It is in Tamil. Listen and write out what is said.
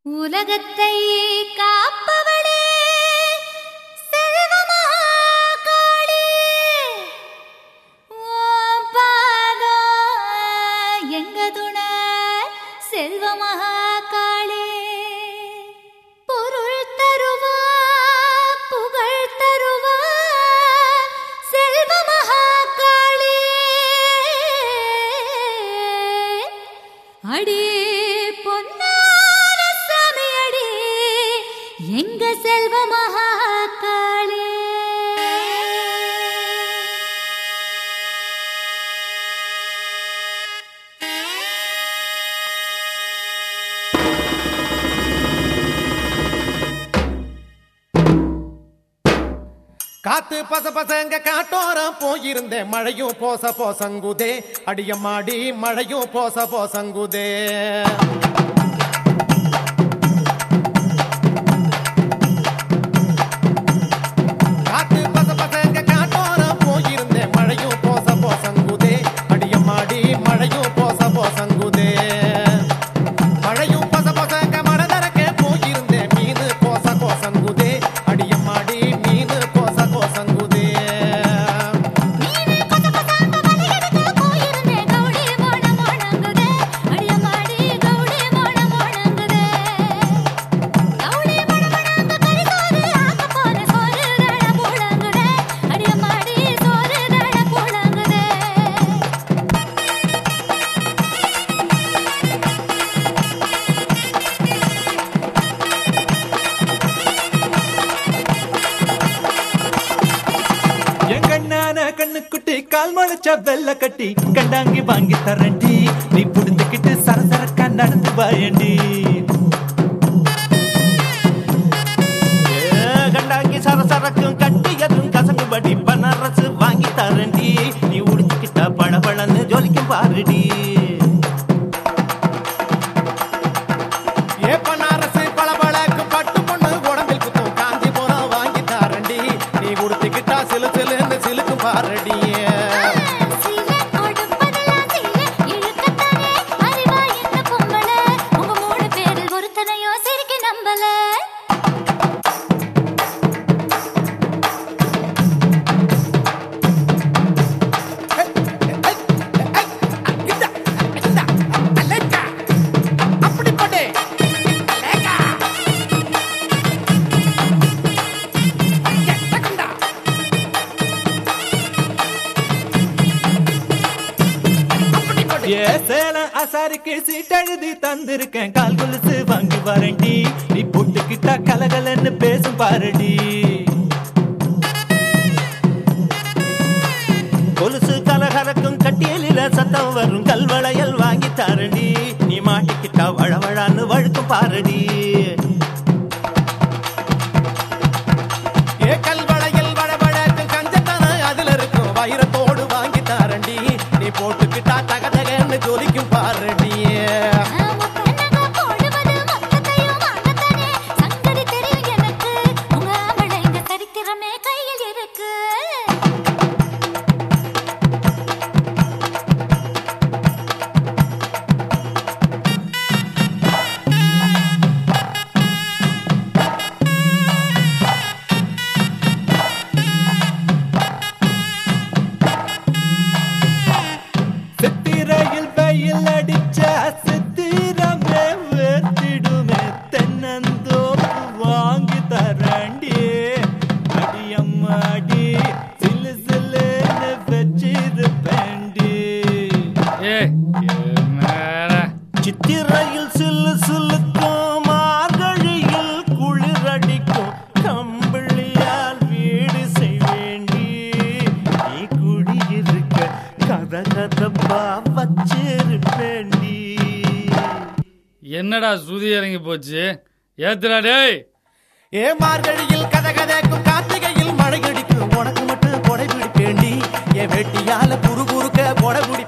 உலகத்தை காப்பவளே செல்வமகாளே உன் பாதம் எங்க துணை செல்வமகாளே பொருள் தருவா புகழ் தருவா செல்வமகாளே அடி பொன்னான சாமி அடி எங்க செல்வ மகாகாளே காத்து பச பசங்க காட்டோரம் போயிருந்தேன் மழையும் போச போசங்குதே அடியம்மாடி மழையும் போச போசங்குதே காத்து பச பசங்க காட்டோரம் போயிருந்தேன் மழையும் போச போசங்குதே அடியம்மாடி மழையும் போச போசங்குதே மழையும் பச பசங்க மனதரக்க போயிருந்தேன் மீனு கோச கோசங்குதே அடியம்மாடி மீனு கோச கோசங்குதே நீனே கொத்த கொத்தாங்க வலியெடுக்க போயிருந்தே கௌடி மோன மோனங்குதே அடியமாடி கௌடி மோன மோனங்குதே கௌடி மோன மோனங்க கரிசோறு ஆக்க போற சோறு தட போலங்குதே அடியமாடி சோறு தட போலங்குதே என் கண்ணான கண்ணுக்குட்டி கால் முளைச்ச வெள்ள கட்டி கண்டாங்கி வாங்கி தரண்டி நீ புடிந்துக்கிட்டு சரசரக்கா நடந்து வாயண்டி ஏ, கண்டாங்கி சரசரக்கும் கட்டியதும் கசங்குபடி பனரசு வாங்கி தரண்டி நீ உடிச்சுக்கிட்டா பளபளன்னு ஜொலிக்கும் பாருடி ஏ பனாரசு பளபளக்கு பட்டு பொண்ணு உடம்பில் குத்தும் காஞ்சிபுரம் வாங்கி தாரண்டி நீ உடுத்திக்கிட்டா சிலு சிலுன்னு சிலுக்கும் பாரடி சீல கொடுப்பதெல்லாம் சீல இழுக்கத்தானே அறிவா என்ன பொம்பள உங்க மூணு பேரில் ஒருத்தனையோ சிரிக்க நம்பல அப்படி போட்டே ஏ சேலம் அசாருக்கு சீட்டெழுதி தந்திருக்கேன் கால் கொலுசு வாங்கி வரண்டி நீ போட்டுக்கிட்டா கலகலன்னு பேசும் பாருடி கொலுசு கலகலக்கும் கட்டியலில சத்தம் வரும் கல்வளையல் வாங்கி தாரடி நீ மாட்டிக்கிட்டா வழவழான்னு வழுக்கும் பாருடி ஏ கல்வளையில் வடபடக்கு கஞ்சத்தன அதுல இருக்கும் வைரத்தோடு வாங்கி தாரண்டி நீ போட்டுக்கிட்டா தகதகன்னு ஜொலிக்கும் பாரடி முக்கண்ணக போடுவது மொத்தத்தையும் வாங்கத்தானே சங்கதி தெரியும் எனக்கு உங்க ஆம்பளைங்க சரித்திரமே கையில் இருக்கு சித்திரையில் வெயில் அடிச்ச சித்திரமே வேர்த்திடுமே தென்னந்தோப்பு வாங்கி தரண்டி அடியம்மாடி சிலு சிலுன்னு வச்சிருப்பேண்டி ஏய் என்னடா சித்திரையில் சில்லு சில்லுக்கும் மார்கழியில் குளிரடிக்கும் கம்பிளியால் வீடு செய்வேண்டி நீ குடியிருக்க கத கதப்பா வச்சிருப்பேண்டி என்னடா சுதி இறங்கி போச்சு ஏத்துடா டேய் ஏ மார்கழியில் கதகதக்கும் கார்த்திகையில் மழை அடிக்கும் உனக்கு மட்டும் கொடை பிடிப்பேண்டி என் வெட்டியால குறு குறுக்க கொடை பிடி